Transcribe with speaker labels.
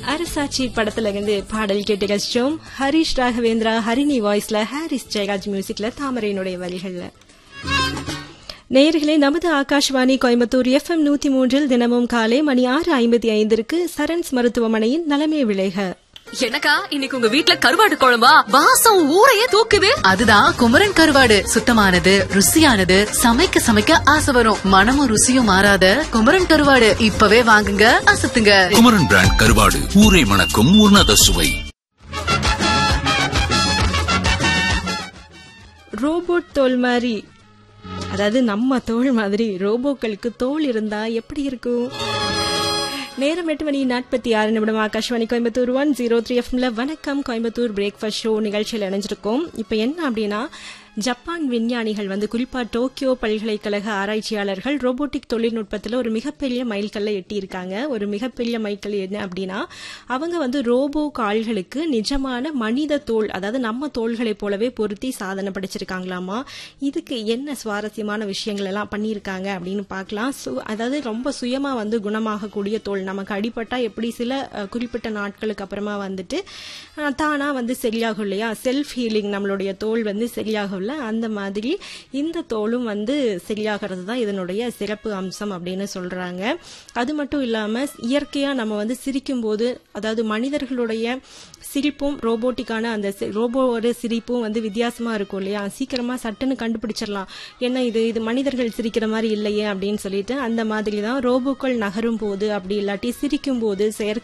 Speaker 1: அரசாட்சி படத்துல இருந்து பாடல் கேட்டு கஷ்டம் ஹரிஷ் ராகவேந்திரா ஹரிணி வாய்ஸ்ல ஹாரிஸ் ஜெயராஜ் மியூசிக்ல தாமரையினுடைய வரிகள்ல நேயர்களே நமது ஆகாஷ்வாணி கோயம்புத்தூர் எஃப்எம் நூத்தி மூன்றில் தினமும் காலை மணி ஆறு ஐம்பத்தி ஐந்திற்கு சரண்ஸ் மருத்துவமனையின் நலமே விளைக
Speaker 2: எனக்கா இன்னைக்கு உங்க வீட்ல கருவாடு குழம்பா வாசம் ஊரையே தூக்குது
Speaker 3: அதுதான் குமரன் கருவாடு சுத்தமானது ருசியானது சமைக்க சமைக்க ஆசை வரும் மனமும் ருசியும் மாறாத குமரன் கருவாடு இப்பவே வாங்குங்க அசத்துங்க
Speaker 4: குமரன் பிராண்ட் கருவாடு ஊரை மணக்கும் உன்னத சுவை
Speaker 1: ரோபோட் தோல் மாதிரி அதாவது நம்ம தோல் மாதிரி ரோபோக்களுக்கு தோல் இருந்தா எப்படி இருக்கும் நேரம் எட்டு மணி நாற்பத்தி ஆறு நிமிடம் Akashvani Coimbatore one zero three எஃப்எம்ல வணக்கம் கோயம்புத்தூர் பிரேக்ஃபாஸ்ட் ஷோ நிகழ்ச்சியில் இணைஞ்சிருக்கோம் இப்போ என்ன அப்படின்னா ஜப்பான் விஞ்ஞானிகள் வந்து குறிப்பா டோக்கியோ பல்கலைக்கழக ஆராய்ச்சியாளர்கள் ரோபோட்டிக் தொழில்நுட்பத்தில் ஒரு மிகப்பெரிய மைல்கல்லை எட்டியிருக்காங்க ஒரு மிகப்பெரிய மைல்கல் என்ன அப்படின்னா அவங்க வந்து ரோபோ கால்களுக்கு நிஜமான மனித தோல் அதாவது நம்ம தோள்களை போலவே பொருத்தி சாதனை படைச்சிருக்காங்களாமா இதுக்கு என்ன சுவாரஸ்யமான விஷயங்கள் எல்லாம் பண்ணியிருக்காங்க அப்படின்னு பார்க்கலாம் சு- அதாவது ரொம்ப சுயமா வந்து குணமாகக்கூடிய தோல் நமக்கு அடிபட்டா எப்படி சில அஹ், குறிப்பிட்ட நாட்களுக்கு அப்புறமா வந்துட்டு அஹ், தானா வந்து சரியாகும் இல்லையா செல்ஃப் ஹீலிங் நம்மளுடைய தோல் வந்து சரியாகும்ல அந்த மாதிரி இந்த தோலும் வந்து சரியாகிறது தான் இதனுடைய சிறப்பு அம்சம் அப்படின்னு சொல்றாங்க அது மட்டும் இல்லாம இயற்கையா நம்ம வந்து சிரிக்கும் போது அதாவது மனிதர்களுடைய சிரிப்பும் ரோபோட்டிக்கான அந்த சி- ரோபோவோட சிரிப்பும் வந்து வித்தியாசமா இருக்கும் இல்லையா சீக்கிரமா சட்டுன்னு கண்டுபிடிச்சிடலாம் என்ன இது இது மனிதர்கள் சிரிக்கிற மாதிரி இல்லையே அப்படின்னு சொல்லிட்டு அந்த மாதிரி தான் ரோபோக்கள் நகரும் போது அப்படி இல்லாட்டி சிரிக்கும் போது செயற்கை